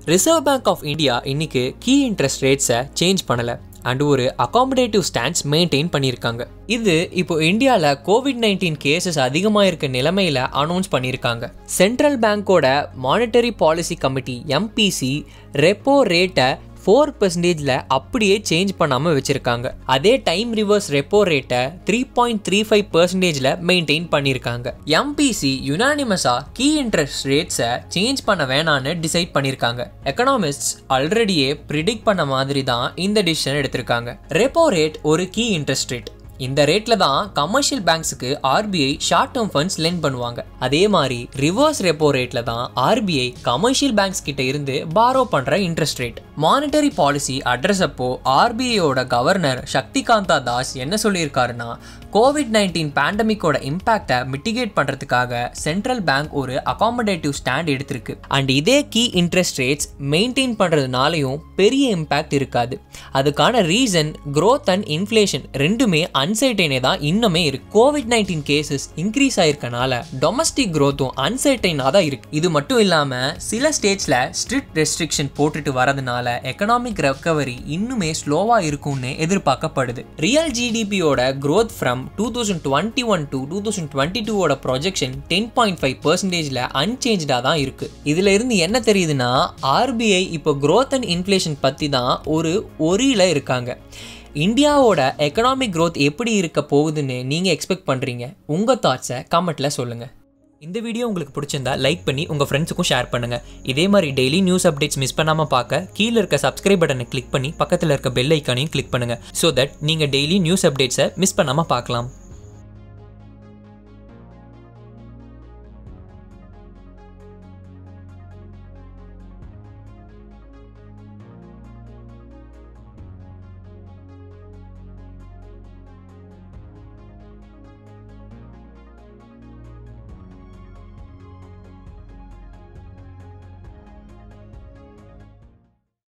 reserve bank of India இன்னைக்கு key interest ரேட்ஸை change பண்ணலை அண்ட் ஒரு அகாமடேட்டிவ் ஸ்டாண்ட்ஸ் மெயின்டைன் பண்ணியிருக்காங்க இது இப்போ இந்தியாவில் கோவிட் நைன்டீன் கேசஸ் அதிகமாக இருக்க நிலைமையில் அனௌன்ஸ் பண்ணியிருக்காங்க சென்ட்ரல் பேங்க்கோட monetary policy committee MPC repo ரேட்டை ஃபோர் பர்சன்டேஜில் அப்படியே சேஞ்ச் பண்ணாமல் வச்சுருக்காங்க அதே டைம் ரிவர்ஸ் ரெப்போ ரேட்டை த்ரீ பாயிண்ட் த்ரீ ஃபைவ் பர்சன்டேஜில் மெயின்டைன் பண்ணியிருக்காங்க எம்பிசி யுனானிமஸாக கீ இன்ட்ரெஸ்ட் ரேட்ஸை சேஞ்ச் பண்ண வேணான்னு டிசைட் பண்ணியிருக்காங்க எக்கனாமிஸ்ட்ஸ் ஆல்ரெடியே ப்ரிடிக்ட் பண்ண மாதிரி தான் இந்த டிசிஷன் எடுத்திருக்காங்க ரெப்போ ரேட் ஒரு கீ இன்ட்ரெஸ்ட் ரேட் இந்த ரேட்ல தான் கமர்ஷியல் பேங்க்ஸுக்கு RBI short term funds lend பண்ணுவாங்க அதே மாதிரி ரிவர்ஸ் ரெப்போ ரேட்ல தான் ஆர்பிஐ கமர்ஷியல் பேங்க்ஸ் கிட்ட இருந்து பாரோ பண்ற interest rate monetary policy address அப்போ ஆர்பிஐயோட கவர்னர் சக்திகாந்தா தாஸ் என்ன சொல்லியிருக்காருன்னா கோவிட் நைன்டீன் பேண்டமிக்கோட இம்பாக்டை மிட்டிகேட் பண்ணுறதுக்காக சென்ட்ரல் பேங்க் ஒரு அகாமடேட்டிவ் ஸ்டாண்ட் எடுத்திருக்கு அண்ட் இதே கீ இன்ட்ரெஸ்ட் ரேட்ஸ் மெயின்டைன் பண்ணுறதுனாலையும் பெரிய இம்பாக்ட் இருக்காது அதுக்கான ரீசன் growth அண்ட் இன்ஃப்ளேஷன் ரெண்டுமே அன்சர்டைனே தான் இன்னுமே இருக்கு கோவிட் நைன்டீன் கேசஸ் இன்க்ரீஸ் ஆயிருக்கனால டொமஸ்டிக் க்ரோத்தும் அன்சர்டைனாக தான் இருக்கு இது மட்டும் இல்லாமல் சில ஸ்டேட்ஸில் ஸ்ட்ரிக்ட் ரெஸ்ட்ரிக்ஷன் போட்டுட்டு வரதுனால எக்கனாமிக் ரெக்கவரி இன்னுமே ஸ்லோவாக இருக்கும்னு எதிர்பார்க்கப்படுது ரியல் ஜிடிபியோட growth from two thousand twenty one to two thousand twenty டூவோட ப்ரொஜெக்ஷன் டென் பாயிண்ட் ஃபைவ் பர்சன்டேஜில் அன்சேஞ்சாக தான் இருக்கு இதுல இருந்து என்ன தெரியுதுன்னா ஆர்பிஐ இப்போ growth அண்ட் இன்ஃப்ளேஷன் பற்றி தான் ஒரு ஒரியில் இருக்காங்க இந்தியாவோட எக்கனாமிக் growth எப்படி இருக்க போகுதுன்னு நீங்கள் எக்ஸ்பெக்ட் பண்ணுறீங்க உங்கள் தாட்ஸை கமெண்ட்டில் சொல்லுங்கள் இந்த வீடியோ உங்களுக்கு பிடிச்சிருந்தா லைக் பண்ணி உங்கள் ஃப்ரெண்ட்ஸுக்கும் ஷேர் பண்ணுங்கள் இதே மாதிரி டெய்லி நியூஸ் அப்டேட்ஸ் மிஸ் பண்ணாமல் பார்க்க கீழே இருக்க சப்ஸ்கிரைப் பட்டனை கிளிக் பண்ணி பக்கத்தில் இருக்க பெல் ஐக்கானையும் கிளிக் பண்ணுங்கள் ஸோ தட் நீங்கள் டெய்லி நியூஸ் அப்டேட்ஸை மிஸ் பண்ணாமல் பார்க்கலாம்